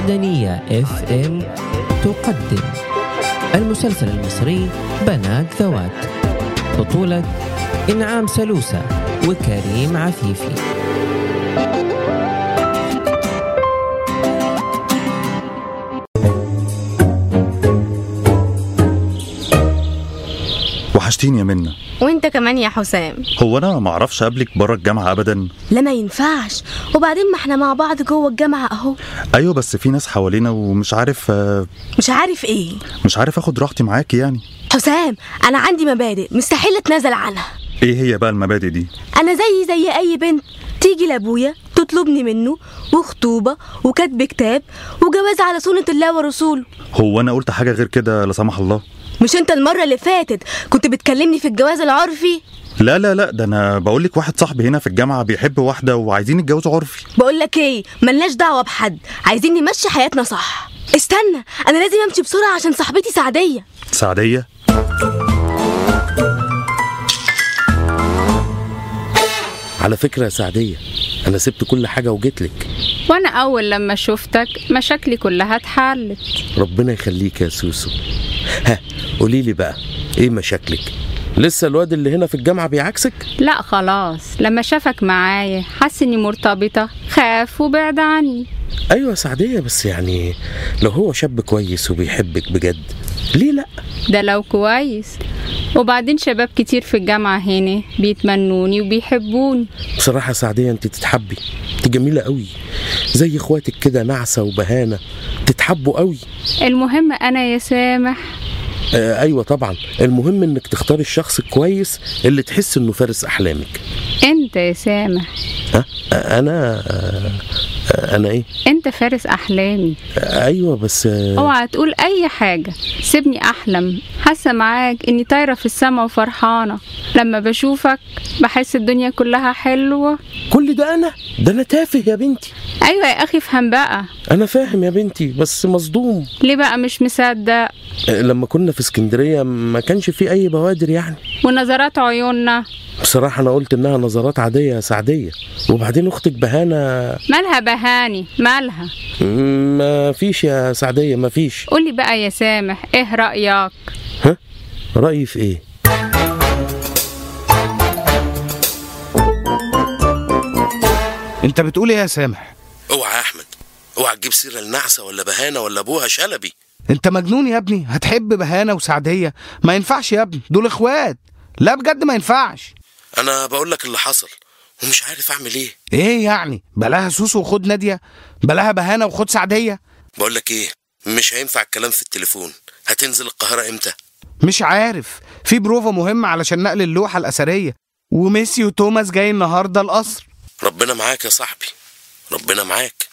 معدنية اف ام تقدم المسلسل المصري بنات ذوات بطولة إنعام سلوسة وكريم عفيفي وحشتيني يا منى وانت كمان يا حسام هو انا ما اعرفش اقابلك بره الجامعه ابدا لا ما ينفعش وبعدين ما احنا مع بعض جوه الجامعة اهو ايوه بس في ناس حوالينا ومش عارف آه، مش عارف ايه مش عارف اخد راحتي معاكي يعني حسام انا عندي مبادئ مستحيل اتنازل عنها ايه هي بقى المبادئ دي انا زي زي اي بنت تيجي لابويا تطلبني منه وخطوبة وكتب كتاب وجواز على سنة الله ورسوله هو انا قلت حاجه غير كده لا سمح الله مش انت المرة اللي فاتت كنت بتكلمني في الجواز العرفي لا لا لا ده انا بقول لك واحد صاحبي هنا في الجامعه بيحب واحده وعايزين يتجوزوا عرفي بقول لك ايه ملناش دعوة بحد عايزين نمشي حياتنا صح استنى انا لازم امشي بسرعة عشان صاحبتي سعدية سعديه على فكرة يا سعدية أنا سبت كل حاجة وجيت لك وانا اول لما شفتك مشاكلي كلها اتحلت ربنا يخليك يا سوسو ها قولي لي بقى إيه مشاكلك لسه الواد اللي هنا في الجامعة بيعكسك لا خلاص لما شافك معايا حس اني مرتبطة خاف وبعد عني أيوة يا سعدية بس يعني لو هو شاب كويس وبيحبك بجد ليه لأ ده لو كويس وبعدين شباب كتير في الجامعة هنا بيتمنوني وبيحبوني بصراحة يا سعدية أنت تتحبي أنت جميلة قوي زي إخواتك كده نعسة وبهانة تتحبوا قوي المهم انا يا سامح آه أيوة طبعا المهم إنك تختاري الشخص الكويس اللي تحس إنه فارس أحلامك انت يا سامح ها آه، أنا آه، آه، أنا إيه انت فارس احلامي آه، أيوة بس آه، اوعى تقول اي حاجة سيبني احلم حاسة معاك اني طايرة في السما وفرحانة لما بشوفك بحس الدنيا كلها حلوة كل ده أنا ده أنا تافه يا بنتي ايوه يا اخي افهم بقى أنا فاهم يا بنتي بس مصدوم ليه بقى مش مصدق آه، لما كنا في اسكندرية ما كانش في أي بوادر يعني ونظرات عيوننا بصراحة أنا قلت إنها نظرات عادية يا سعدية وبعدين أختك بهانة مالها بهاني مالها ما فيش يا سعدية ما فيش قولي بقى يا سامح ايه رأيك ها رأيي في إيه انت بتقول ايه يا سامح اوعى يا أحمد اوعى تجيب سيرة لنعسة ولا بهانة ولا أبوها شلبي انت مجنون يا ابني هتحب بهانة وسعدية ما ينفعش يا ابني دول اخوات لا بجد ما ينفعش أنا بقول لك اللي حصل ومش عارف أعمل إيه ايه يعني بلاها سوسو وخد نادية بلاها بهانة وخد سعدية بقول لك إيه مش هينفع الكلام في التليفون هتنزل القاهرة إمتى مش عارف في بروفا مهمة علشان نقل اللوحة الأثرية وميسي وتوماس جاي النهاردة القصر ربنا معاك يا صاحبي ربنا معاك